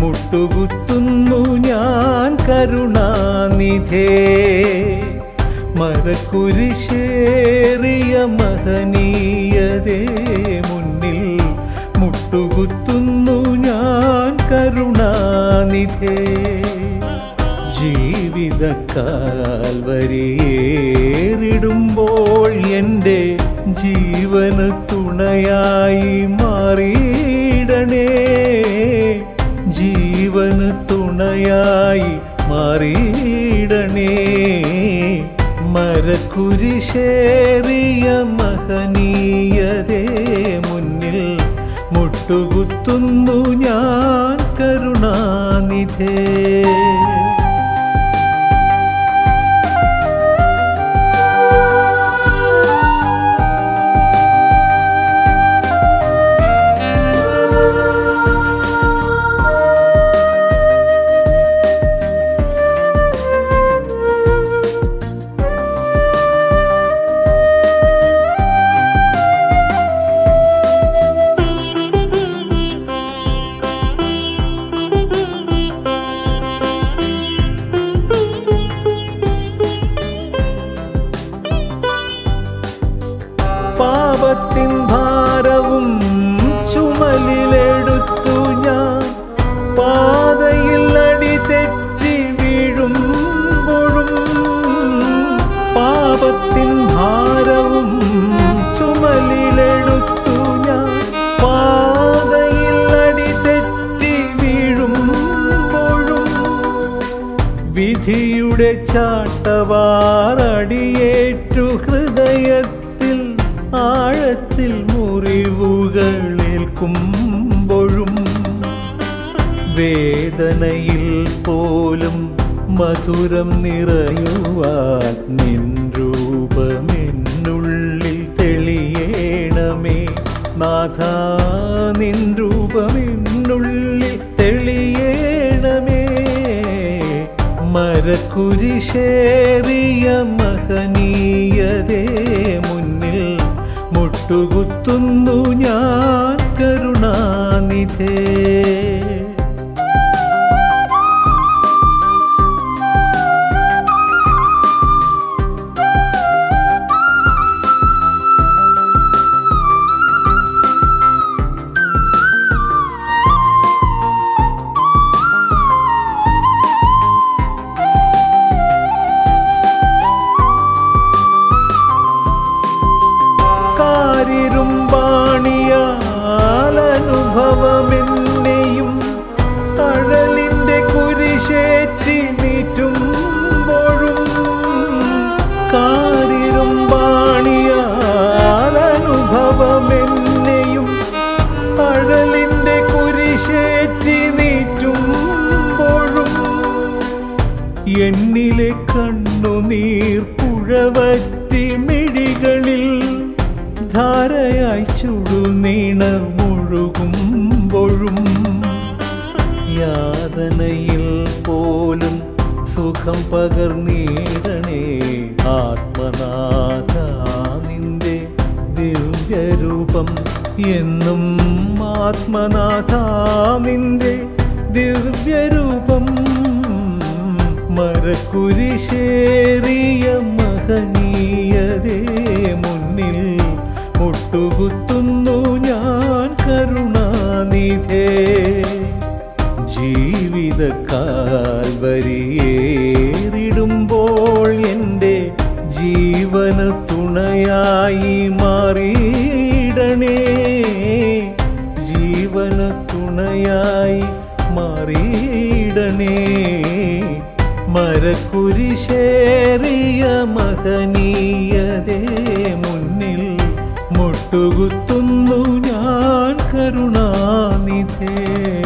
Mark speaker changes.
Speaker 1: മുട്ടുകുത്തുന്നു ഞാൻ കരുണാനിധേ മരക്കുരിശേറിയ മഹനീയതേ മുന്നിൽ മുട്ടുകുത്തുന്നു ഞാൻ കരുണാനിധേ ജീവിതക്കാൽ വരിയേറിടുമ്പോൾ എൻ്റെ ജീവന് തുണയായി മാറിയിടണേ ജീവന് തുണയായി മാറിയിടണേ മരക്കുരിശേറിയ മഹനീയതേ മുന്നിൽ മുട്ടുകുത്തുന്നു ഞാൻ കരുണാനിധേ പാപത്തിൻ ഭാരവും ചുമലിലെടുത്തു ഞാൻ പാതയിൽ അടി തെറ്റി വീഴുമ്പോഴും പാപത്തിൻ ഭാരവും ചുമലിലെടുത്തു ഞാൻ പാതയിൽ അടി തെറ്റി വീഴുമ്പോഴും വിധിയുടെ ചാട്ടവാറടിയേറ്റു ഹൃദയത്തിൽ ആഴത്തിൽ മുറിവുകളേൽക്കുമ്പോഴും വേദനയിൽ പോലും മധുരം നിറയുവാൻ നിൻ രൂപമെന്നുള്ളിൽ തെളിയേണമേ നാഥ നിൻ രൂപമെന്നുള്ളിൽ തെളിയേണമേ മരക്കുരിശേറിയ മഹനീയതേ മുന്നിൽ മുട്ടുകുത്തുന്നു ഞാൻ കരുണാനിധേ കാരിരുമ്പാണിയാലനുഭവമെന്നെയും അഴലിൻ്റെ കുരിശേറ്റി നീറ്റുമ്പോഴും കാരിരുമ്പാണിയാലനുഭവമെന്നെയും അഴലിൻ്റെ കുരിശേറ്റി നീറ്റുമ്പോഴും എന്നിലെ കണ്ണുനീർ പുഴവറ്റി മിഴികളിൽ ധാരയായി ചുടുനീണ മുഴുകുമ്പോഴും യാതനയിൽ പോലും സുഖം പകർന്നീടണേ ആത്മനാഥ നിന്റെ ദിവ്യരൂപം എന്നും ആത്മനാഥ നിന്റെ ദിവ്യരൂപം മരക്കുരിശേറിയ മഹനീയതേ മുന്നിൽ മുട്ടുകുത്തുന്നു ഞാൻ കരുണാനിധേ ജീവിതക്കാൽ വരിയേറിടുമ്പോൾ എൻ്റെ ജീവന് തുണയായി മാറിയിടണേ ജീവന് തുണയായി മാറിയിടണേ മരക്കുരിശേറിയ മഹനീയതേ മുന്നിൽ മുട്ടുകുത്തുന്നു ഞാൻ കരുണാനിധേ